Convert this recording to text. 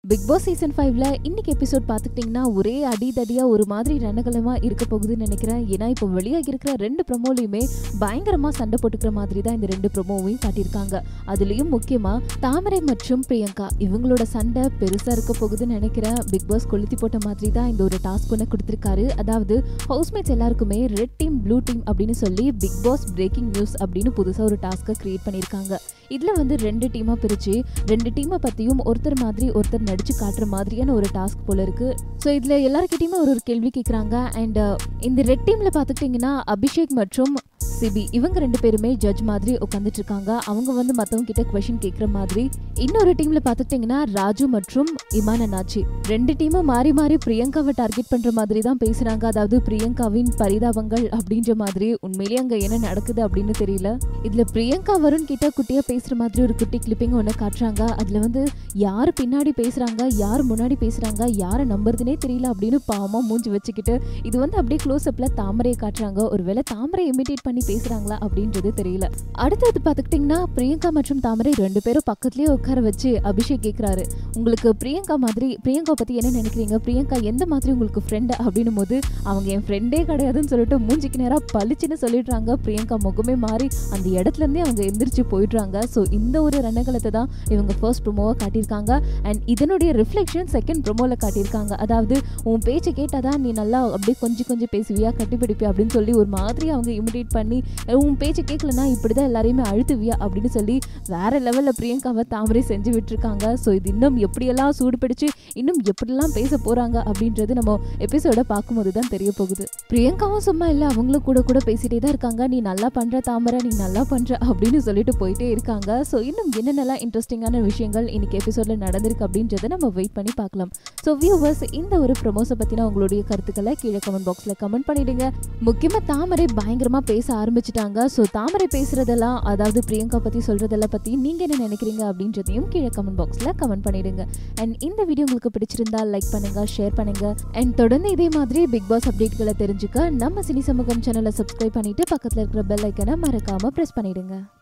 big Boss season ஃபைவ்ல இன்னைக்கு episode பார்த்துக்கிட்டிங்கன்னா ஒரே அடிதடியா ஒரு மாதிரி ரணகலமா இருக்க போகுதுன்னு நினைக்கிறேன் ஏன்னா இப்போ வெளியாகி இருக்கிற ரெண்டு ப்ரொமோலையுமே பயங்கரமா சண்டை போட்டுக்கிற மாதிரி தான் இந்த ரெண்டு ப்ரொமோவையும் காட்டியிருக்காங்க அதுலயும் முக்கியமா தாமரை மற்றும் பிரியங்கா இவங்களோட சண்டை பெருசா இருக்க போகுதுன்னு நினைக்கிறேன் பிக் பாஸ் கொளுத்தி போட்ட மாதிரி தான் இந்த ஒரு டாஸ்க் ஒன்று கொடுத்துருக்காரு அதாவது ஹவுஸ்மேட்ஸ் எல்லாருக்குமே ரெட் டீம் ப்ளூ டீம் அப்படின்னு சொல்லி பிக் பாஸ் பிரேக்கிங் நியூஸ் அப்படின்னு புதுசா ஒரு டாஸ்க்கை கிரியேட் பண்ணியிருக்காங்க இதுல வந்து ரெண்டு டீமா பிரிச்சு ரெண்டு டீமை பத்தியும் ஒருத்தர் மாதிரி ஒருத்தர் நடிச்சு காட்டுற மாதிரியான ஒரு டாஸ்க் போல இருக்கு ஸோ இதுல எல்லாருக்கிட்டையுமே ஒரு ஒரு கேள்வி கேட்குறாங்க அண்ட் இந்த ரெட் டீம்ல பார்த்துக்கிட்டிங்கன்னா அபிஷேக் மற்றும் சிபி இவங்க ரெண்டு பேருமே ஜட்ஜ் மாதிரி உட்காந்துட்டு இருக்காங்க அவங்க வந்து மற்றவங்க கிட்ட கொஷின் கேட்குற மாதிரி இன்னொரு டீம்ல பார்த்துக்கிட்டிங்கன்னா ராஜு மற்றும் இமான் அண்ணாச்சி ரெண்டு டீமும் மாறி மாறி பிரியங்காவை டார்கெட் பண்ற மாதிரி தான் பேசுறாங்க அதாவது பிரியங்காவின் பரிதாபங்கள் அப்படின்ற மாதிரி உண்மையிலேயே அங்க என்ன நடக்குது அப்படின்னு தெரியல இதுல பிரியங்கா வருண் கிட்ட குட்டியா பேசுற மாதிரி ஒரு குட்டி கிளிப்பிங் ஒன்று காட்டுறாங்க அதுல வந்து யார் பின்னாடி பேசுறாங்க யார் முன்னாடி பேசுறாங்க யாரை நம்புறதுனே தெரியல அப்படின்னு பாவமா மூஞ்சி வச்சுக்கிட்டு இது வந்து அப்படியே க்ளோஸ் அப்ல தாமரையை காட்டுறாங்க ஒருவேளை தாமரை இமிடேட் பண்ணி பேசுறாங்களா அப்படின்றது தெரியல அடுத்தது பார்த்துக்கிட்டிங்கன்னா பிரியங்கா மற்றும் தாமரை ரெண்டு பேரும் பக்கத்துலயே உட்கார வச்சு அபிஷேக் கேட்குறாரு உங்களுக்கு பிரியங்கா மாதிரி பிரியங்கா பத்தி என்ன நினைக்கிறீங்க பிரியங்கா எந்த மாதிரி உங்களுக்கு ஃப்ரெண்டு அப்படின்னும் போது அவங்க என் ஃப்ரெண்டே கிடையாதுன்னு சொல்லிட்டு மூஞ்சிக்கு நேரா பளிச்சுன்னு சொல்லிடுறாங்க பிரியங்கா முகமே மாறி அந்த இடத்துல இருந்தே அவங்க எந்திரிச்சு போயிடுறாங்க ஸோ இந்த ஒரு ரணகலத்தை தான் இவங்க ஃபர்ஸ்ட் ப்ரொமோவை காட்டியிருக்காங்க அண்ட் இதனுடைய ரிஃப்ளெக்ஷன் செகண்ட் ப்ரொமோவில் காட்டியிருக்காங்க அதாவது உன் பேச்சை கேட்டாதான் நீ நல்லா அப்படியே கொஞ்சம் கொஞ்சம் பேசுவியா கட்டிப்பிடிப்பியா அப்படின்னு சொல்லி ஒரு மாதிரி அவங்க இமிடேட் பண்ணி உன் பேச்சை கேட்கலனா இப்படி தான் எல்லாரையுமே அழுத்துவியா அப்படின்னு சொல்லி வேற லெவலில் பிரியங்காவை தாமரை செஞ்சு விட்டுருக்காங்க ஸோ இது இன்னும் எப்படியெல்லாம் சூடு பிடிச்சு இன்னும் எப்படிலாம் பேச போகிறாங்க அப்படின்றது நம்ம எபிசோட பார்க்கும்போது தான் தெரிய போகுது பிரியங்காவும் சும்மா இல்லை அவங்களும் கூட கூட பேசிட்டே தான் இருக்காங்க நீ நல்லா பண்ணுற தாமரை நீ நல்லா பண்ணுற அப்படின்னு சொல்லிட்டு போயிட்டே இருக்காங்க ஸோ இன்னும் என்னென்னலாம் இன்ட்ரெஸ்டிங்கான விஷயங்கள் இன்னைக்கு எபிசோடில் நடந்திருக்கு அப்படின்றத நம்ம வெயிட் பண்ணி பார்க்கலாம் ஸோ வியூவர்ஸ் இந்த ஒரு ப்ரொமோஸை பற்றின உங்களுடைய கருத்துக்களை கீழே கமெண்ட் பாக்ஸில் கமெண்ட் பண்ணிடுங்க முக்கியமாக தாமரை பயங்கரமாக பேச ஆரம்பிச்சிட்டாங்க ஸோ தாமரை பேசுறதெல்லாம் அதாவது பிரியங்கா பற்றி சொல்கிறதெல்லாம் பற்றி நீங்கள் என்ன நினைக்கிறீங்க அப்படின்றதையும் கீழே கமெண்ட் பாக்ஸில் கமெண்ட் பண்ணிடுங்க அண்ட் இந்த வீடியோ உங்களுக்கு பிடிச்சிருந்தா லைக் பண்ணுங்க ஷேர் பண்ணுங்க அண்ட் தொடர்ந்து இதே மாதிரி பிக் பாஸ் அப்டேட்களை தெரிஞ்சுக்க நம்ம சினி சமூகம் சேனலை சப்ஸ்கிரைப் பண்ணிட்டு பக்கத்தில் இருக்கிற பெல் ஐக்கனை மறக்காம ப்ரெஸ் பண்ணிடுங்க